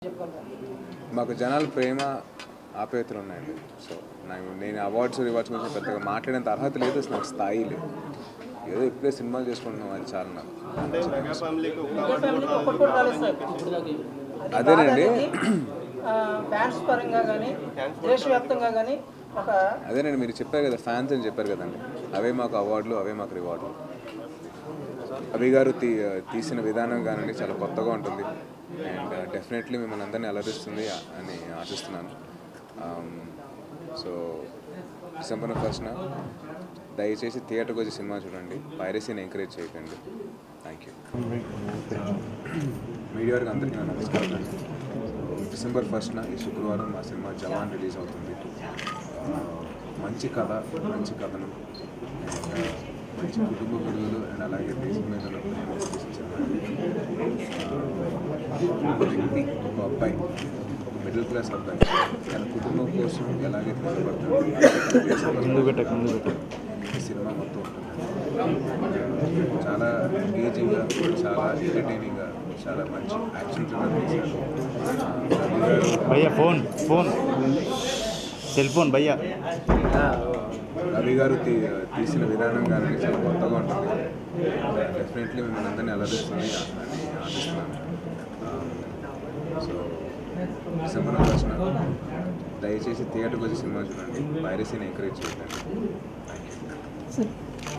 మాకు జనాల ప్రేమ ఆప్యాయతలు ఉన్నాయండి సో నాకు నేను అవార్డ్స్ రివార్డ్స్ గురించి పెద్దగా మాట్లాడేంత అర్హత లేదు అసలు నాకు స్థాయి లేదు ఏదో ఇప్పుడే సినిమాలు చేసుకుంటున్నాం అది చాలా నాకు ఒక్కటి కూడా రాలేదు సార్ ఇప్పుడు దాకా అదేనండి ఫ్యాన్స్ పరంగా కానీ దేశవ్యాప్తంగా కానీ ఒక అదేనండి మీరు చెప్పారు కదా ఫ్యాన్స్ అని చెప్పారు కదండి అవే మాకు అవార్డులు అవే మాకు రివార్డులు అభి గారు తీ తీసిన విధానం కానండి చాలా కొత్తగా ఉంటుంది అండ్ డెఫినెట్లీ మిమ్మల్ని అందరినీ అలరిస్తుంది అని ఆశిస్తున్నాను సో డిసెంబర్ ఫస్ట్న దయచేసి థియేటర్కి వచ్చి సినిమా చూడండి పైరసీని ఎంకరేజ్ చేయకండి థ్యాంక్ యూ మీడియా వారికి అందరికీ నా నమస్కారం డిసెంబర్ ఫస్ట్న ఈ శుక్రవారం మా సినిమా జవాన్ రిలీజ్ అవుతుంది ఆ, మంచి కథ మంచి కథనం అండ్ మంచి కుటుంబ విలువలు అండ్ అలాగే దేశం మీద ఉన్న ప్రేమ తీసిన సినిమా ఆ, ఒక వ్యక్తి ఒక అబ్బాయి ఒక మిడిల్ క్లాస్ అబ్బాయి తన కుటుంబం కోసం ఎలాగైతే నిలబడతాడు ఈ సినిమా మొత్తం ఉంటుంది చాలా ఎంగేజింగ్గా చాలా ఎంటర్టైనింగ్గా చాలా మంచి యాక్షన్ థ్రిల్లర్ తీశారు ఆ, రవి గారు భయ్యా ఫోన్ ఫోన్ సెల్ ఫోన్ భయ్యా రవి గారు తీ తీసిన విధానం కానీ చాలా కొత్తగా ఉంటుంది డెఫినెట్లీ మిమ్మల్ని అందరినీ అలరిస్తుంది అని ఆశిస్తున్నాను సో డిసెంబర్ ఫస్ట్ దయచేసి థియేటర్కి వచ్చి సినిమా చూడండి పైరసీని ఎంకరేజ్ చేయండి థ్యాంక్ యూ సార్